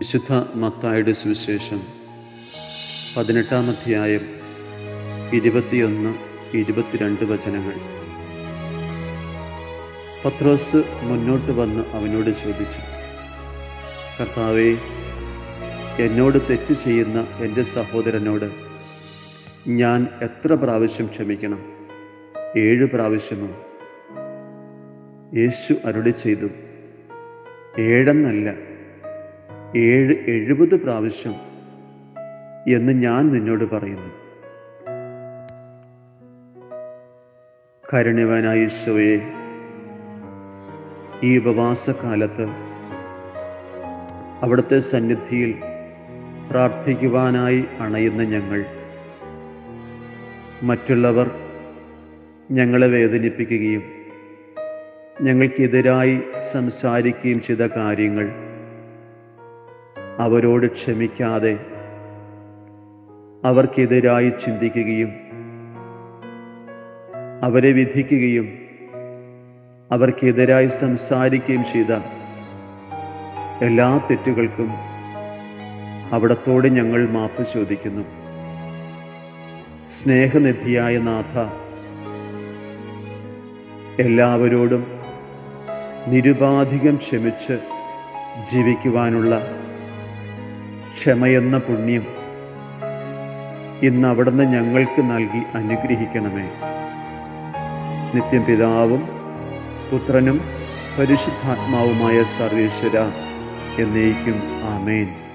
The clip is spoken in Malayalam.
വിശുദ്ധ മത്തായുടെ സുവിശേഷം പതിനെട്ടാം അധ്യായം ഇരുപത്തിയൊന്ന് ഇരുപത്തിരണ്ട് വചനങ്ങൾ പത്രോസ് മുന്നോട്ട് വന്ന് അവനോട് ചോദിച്ചു കർത്താവെ എന്നോട് തെറ്റ് ചെയ്യുന്ന എൻ്റെ സഹോദരനോട് ഞാൻ എത്ര പ്രാവശ്യം ക്ഷമിക്കണം ഏഴ് പ്രാവശ്യമോ യേശു അരുളി ചെയ്തു ഏഴെന്നല്ല ഏഴ് എഴുപത് പ്രാവശ്യം എന്ന് ഞാൻ നിന്നോട് പറയുന്നു കരുണ്യവാനായ ഈശോയെ ഈ ഉപവാസകാലത്ത് അവിടുത്തെ സന്നിധിയിൽ പ്രാർത്ഥിക്കുവാനായി അണയുന്ന ഞങ്ങൾ മറ്റുള്ളവർ ഞങ്ങളെ വേദനിപ്പിക്കുകയും ഞങ്ങൾക്കെതിരായി സംസാരിക്കുകയും ചെയ്ത കാര്യങ്ങൾ അവരോട് ക്ഷമിക്കാതെ അവർക്കെതിരായി ചിന്തിക്കുകയും അവരെ വിധിക്കുകയും അവർക്കെതിരായി സംസാരിക്കുകയും ചെയ്ത എല്ലാ തെറ്റുകൾക്കും അവിടത്തോട് ഞങ്ങൾ മാപ്പ് ചോദിക്കുന്നു സ്നേഹനിധിയായ നാഥ എല്ലാവരോടും നിരുപാധികം ക്ഷമിച്ച് ജീവിക്കുവാനുള്ള ക്ഷമയെന്ന പുണ്യം ഇന്ന് അവിടുന്ന് ഞങ്ങൾക്ക് നൽകി അനുഗ്രഹിക്കണമേ നിത്യം പിതാവും പുത്രനും പരിശുദ്ധാത്മാവുമായ സർവേശ്വര എന്നേക്കും ആമേൻ